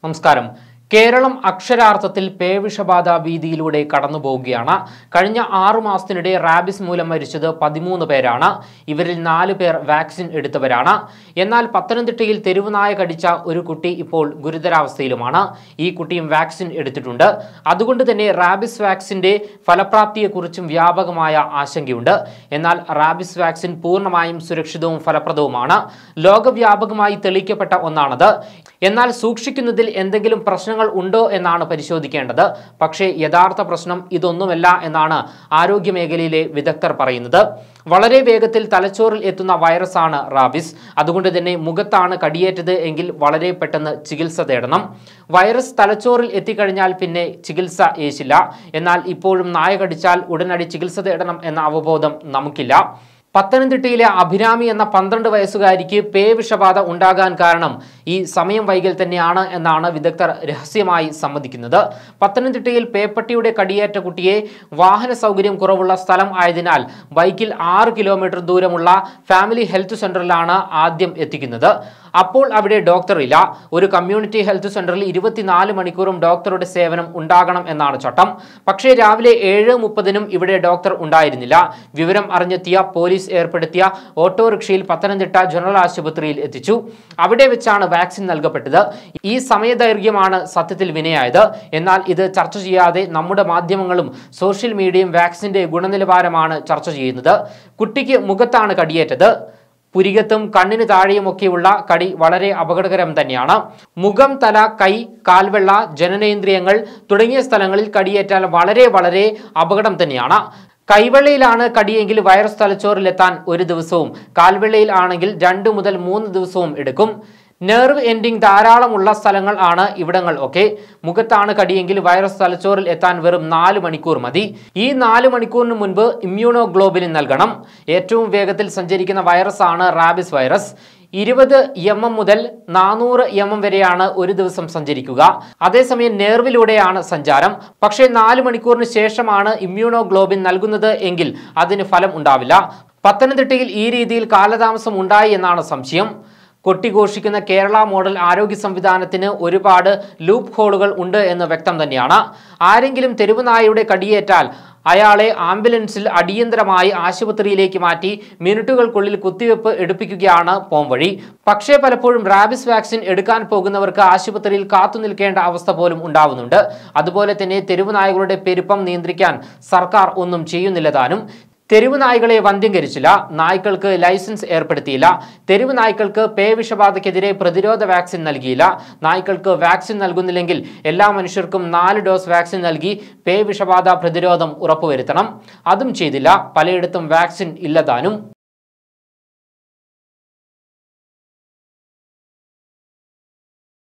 നമസ്കാരം കേരളം അക്ഷരാർത്ഥത്തിൽ പേവിഷബാധ ഭീതിയിലൂടെ കടന്നു പോവുകയാണ് കഴിഞ്ഞ ആറു മാസത്തിനിടെ റാബിസ് മൂലം മരിച്ചത് പതിമൂന്ന് പേരാണ് ഇവരിൽ നാല് പേർ വാക്സിൻ എടുത്തവരാണ് എന്നാൽ പത്തനംതിട്ടയിൽ തെരുവുനായ കടിച്ച ഒരു കുട്ടി ഇപ്പോൾ ഗുരുതരാവസ്ഥയിലുമാണ് ഈ കുട്ടിയും വാക്സിൻ എടുത്തിട്ടുണ്ട് അതുകൊണ്ട് തന്നെ റാബിസ് വാക്സിന്റെ ഫലപ്രാപ്തിയെക്കുറിച്ചും വ്യാപകമായ ആശങ്കയുണ്ട് എന്നാൽ റാബിസ് വാക്സിൻ പൂർണ്ണമായും സുരക്ഷിതവും ഫലപ്രദവുമാണ് ലോകവ്യാപകമായി തെളിയിക്കപ്പെട്ട ഒന്നാണത് എന്നാൽ സൂക്ഷിക്കുന്നതിൽ എന്തെങ്കിലും പ്രശ്നങ്ങൾ ഉണ്ടോ എന്നാണ് പരിശോധിക്കേണ്ടത് പക്ഷേ യഥാർത്ഥ പ്രശ്നം ഇതൊന്നുമല്ല എന്നാണ് ആരോഗ്യമേഖലയിലെ വിദഗ്ധർ പറയുന്നത് വളരെ വേഗത്തിൽ തലച്ചോറിൽ എത്തുന്ന വൈറസാണ് റാബിസ് അതുകൊണ്ട് തന്നെ മുഖത്താണ് കടിയേറ്റത് എങ്കിൽ വളരെ പെട്ടെന്ന് ചികിത്സ തേടണം വൈറസ് തലച്ചോറിൽ എത്തിക്കഴിഞ്ഞാൽ പിന്നെ ചികിത്സ ഏശില്ല എന്നാൽ ഇപ്പോഴും നായ കടിച്ചാൽ ഉടനടി ചികിത്സ തേടണം എന്ന അവബോധം നമുക്കില്ല പത്തനംതിട്ടയിലെ അഭിരാമി എന്ന പന്ത്രണ്ട് വയസ്സുകാരിക്ക് പേ വിഷബാധ ഉണ്ടാകാൻ കാരണം ഈ സമയം വൈകൽ തന്നെയാണ് എന്നാണ് വിദഗ്ധർ രഹസ്യമായി സമ്മതിക്കുന്നത് പത്തനംതിട്ടയിൽ പേപ്പട്ടിയുടെ കടിയേറ്റ കുട്ടിയെ വാഹന സൗകര്യം കുറവുള്ള സ്ഥലം ആയതിനാൽ ബൈക്കിൽ ആറ് കിലോമീറ്റർ ദൂരമുള്ള ഫാമിലി ഹെൽത്ത് സെന്ററിലാണ് ആദ്യം എത്തിക്കുന്നത് അപ്പോൾ അവിടെ ഡോക്ടർ ഇല്ല ഒരു കമ്മ്യൂണിറ്റി ഹെൽത്ത് സെന്ററിൽ ഇരുപത്തിനാല് മണിക്കൂറും ഡോക്ടറുടെ സേവനം ഉണ്ടാകണം എന്നാണ് ചട്ടം പക്ഷേ രാവിലെ ഏഴ് മുപ്പതിനും ഇവിടെ ഡോക്ടർ ഉണ്ടായിരുന്നില്ല വിവരം അറിഞ്ഞെത്തിയ പോലീസ് ഏർപ്പെടുത്തിയ ഓട്ടോറിക്ഷയിൽ പത്തനംതിട്ട ജനറൽ ആശുപത്രിയിൽ എത്തിച്ചു അവിടെ വെച്ചാണ് വാക്സിൻ നൽകപ്പെട്ടത് ഈ സമയദൈർഘ്യമാണ് സത്യത്തിൽ വിനയായത് എന്നാൽ ഇത് ചർച്ച ചെയ്യാതെ നമ്മുടെ മാധ്യമങ്ങളും സോഷ്യൽ മീഡിയയും വാക്സിന്റെ ഗുണനിലവാരമാണ് ചർച്ച ചെയ്യുന്നത് കുട്ടിക്ക് മുഖത്താണ് കടിയേറ്റത് പുരികത്തും കണ്ണിന് താഴെയുമൊക്കെയുള്ള കടി വളരെ അപകടകരം തന്നെയാണ് മുഖം തല കൈ കാൽവെള്ള ജനനേന്ദ്രിയങ്ങൾ തുടങ്ങിയ സ്ഥലങ്ങളിൽ കടിയേറ്റാൽ വളരെ വളരെ അപകടം തന്നെയാണ് കൈവെള്ളയിലാണ് കടിയെങ്കിൽ വൈറസ് തലച്ചോറിലെത്താൻ ഒരു ദിവസവും കാൽവെള്ളയിൽ ആണെങ്കിൽ രണ്ട് മുതൽ മൂന്ന് ദിവസവും എടുക്കും നെർവ് എൻഡിങ് ധാരാളമുള്ള സ്ഥലങ്ങൾ ആണ് ഇവിടങ്ങൾ ഒക്കെ മുഖത്താണ് കടിയെങ്കിൽ വൈറസ് തലച്ചോറിൽ എത്താൻ വെറും നാല് മണിക്കൂർ മതി ഈ നാല് മണിക്കൂറിന് മുൻപ് ഇമ്മ്യൂണോഗ്ലോബിലിൻ നൽകണം ഏറ്റവും വേഗത്തിൽ സഞ്ചരിക്കുന്ന വൈറസ് ആണ് റാബിസ് വൈറസ് ഇരുപത് എം എം മുതൽ നാനൂറ് എം എം വരെയാണ് ഒരു ദിവസം സഞ്ചരിക്കുക അതേസമയം നേർവിലൂടെയാണ് സഞ്ചാരം പക്ഷേ നാല് മണിക്കൂറിന് ശേഷമാണ് ഇമ്മ്യൂണോഗ്ലോബിൻ നൽകുന്നത് എങ്കിൽ അതിന് ഫലം ഉണ്ടാവില്ല പത്തനംതിട്ടയിൽ ഈ രീതിയിൽ കാലതാമസം ഉണ്ടായി എന്നാണ് സംശയം കൊട്ടിഘോഷിക്കുന്ന കേരള മോഡൽ ആരോഗ്യ സംവിധാനത്തിന് ഒരുപാട് ലൂപ്പ് ഹോളുകൾ ഉണ്ട് എന്ന് വ്യക്തം തന്നെയാണ് ആരെങ്കിലും തെരുവുനായയുടെ കടിയേറ്റാൽ അയാളെ ആംബുലൻസിൽ അടിയന്തരമായി ആശുപത്രിയിലേക്ക് മാറ്റി മിനിറ്റുകൾക്കുള്ളിൽ കുത്തിവെപ്പ് എടുപ്പിക്കുകയാണ് പോംവഴി പക്ഷേ പലപ്പോഴും റാബിസ് വാക്സിൻ എടുക്കാൻ പോകുന്നവർക്ക് ആശുപത്രിയിൽ കാത്തു നിൽക്കേണ്ട അവസ്ഥ പോലും ഉണ്ടാവുന്നുണ്ട് അതുപോലെ തന്നെ തെരുവുനായകളുടെ പെരുപ്പം നിയന്ത്രിക്കാൻ സർക്കാർ ഒന്നും ചെയ്യുന്നില്ല താനും തെരുവ് നായ്ക്കളെ വന്ധ്യംകരിച്ചില്ല നായ്ക്കൾക്ക് ലൈസൻസ് ഏർപ്പെടുത്തിയില്ല തെരുവ് നായ്ക്കൾക്ക് പേ വിഷബാധയ്ക്കെതിരെ പ്രതിരോധ വാക്സിൻ നൽകിയില്ല നായ്ക്കൾക്ക് വാക്സിൻ നൽകുന്നില്ലെങ്കിൽ എല്ലാ മനുഷ്യർക്കും നാല് ഡോസ് വാക്സിൻ നൽകി പേ വിഷബാധ പ്രതിരോധം ഉറപ്പുവരുത്തണം അതും ചെയ്തില്ല പലയിടത്തും വാക്സിൻ ഇല്ലതാനും